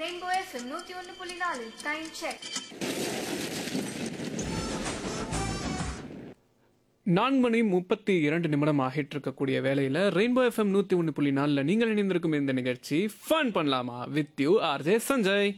rainbow FM நூத்தி ஒன்னு புள்ளி நாலு டைம் செக் நான்கு மணி முப்பத்தி இரண்டு நிமிடம் ஆகிட்டு இருக்கக்கூடிய வேலையில் ரெயின்போ எஃப்எம் நூற்றி ஒன்று புள்ளி நாலில் நீங்கள் இணைந்திருக்கும் இந்த நிகழ்ச்சி ஃபன் பண்ணலாமா with you RJ Sanjay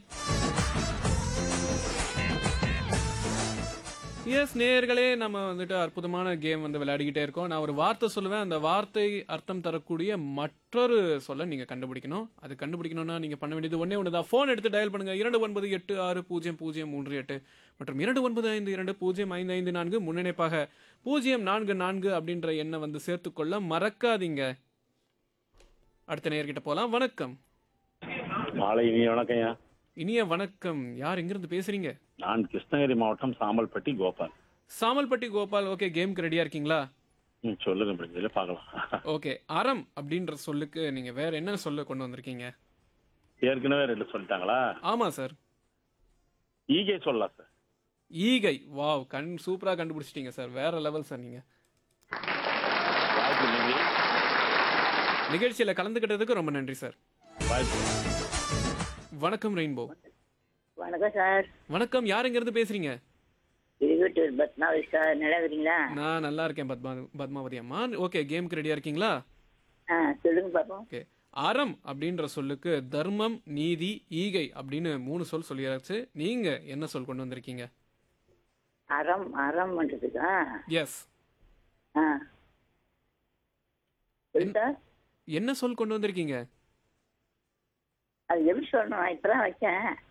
S நேயர்களே நம்ம வந்துட்டு அற்புதமான கேம் வந்து விளையாடிக்கிட்டே இருக்கோம் நான் ஒரு வார்த்தை சொல்லுவேன் அந்த வார்த்தை அர்த்தம் தரக்கூடிய மற்றொரு சொல்ல நீங்கள் கண்டுபிடிக்கணும் அது கண்டுபிடிக்கணும்னா நீங்கள் பண்ண வேண்டியது ஒன்றே ஒன்று தான் ஃபோன் எடுத்து டயல் பண்ணுங்கள் இரண்டு ஒன்பது எட்டு ஆறு பூஜ்ஜியம் பூஜ்ஜியம் மூன்று எட்டு மற்றும் இரண்டு ஒன்பது ஐந்து இரண்டு பூஜ்ஜியம் ஐந்து ஐந்து நான்கு முன்னிணைப்பாக பூஜ்ஜியம் நான்கு நான்கு அப்படின்ற எண்ணை வந்து சேர்த்துக்கொள்ள மறக்காதீங்க அடுத்த நேயர்கிட்ட போகலாம் வணக்கம் மாலை இனிய வணக்கம்யா இனிய வணக்கம் யார் எங்கிருந்து பேசுறீங்க நான் கிருஷ்ணகிரி மாவட்டம் சாம்பல்பட்டி கோபால் சாமல்பட்டி கோபால் ஓகே கேம்க்கு ரெடியா இருக்கீங்களா ம் சொல்லுங்க முடிஞ்சதுல பார்க்கலாம் ஓகே அறம் அப்படின்ற சொல்லுக்கு நீங்க வேற என்ன சொல்ல கொண்டு வந்திருக்கீங்க ஏற்கனவே ரெண்டு சொல்லிட்டாங்களா ஆமா சார் ஈகே சொல்லலாம் சார் ஈகை வாவ் கண் சூப்பரா கண்டுபிடிச்சிட்டீங்க சார் வேற லெவல் சார் நீங்க வாய்ப்பு நன்றி நிகழ்ச்சியில கலந்துக்கிட்டதுக்கு ரொம்ப நன்றி சார் வாய்ப்பு வணக்கம் ரெயின்போ வணக்கம் சார் வணக்கம் யார் எங்க இருந்து பேசுறீங்க திருவட்டூர் பத்மாவதி சார் நல்லா இருக்கிறீங்களா நான் நல்லா இருக்கேன் பத்மா பத்மாவதி அம்மா ஓகே கேம்க்கு ரெடியா இருக்கீங்களா ஆ சொல்லுங்க பாப்போம் ஓகே அறம் அப்படின்ற சொல்லுக்கு தர்மம் நீதி ஈகை அப்படின்னு மூணு சொல் சொல்லியாச்சு நீங்க என்ன சொல் கொண்டு வந்திருக்கீங்க அறம் அறம் பண்றதுக்கா எஸ் ஆ சொல்லு சார் என்ன சொல் கொண்டு வந்திருக்கீங்க அது எப்படி சொல்லணும் நான் இப்பதான் வச்சேன்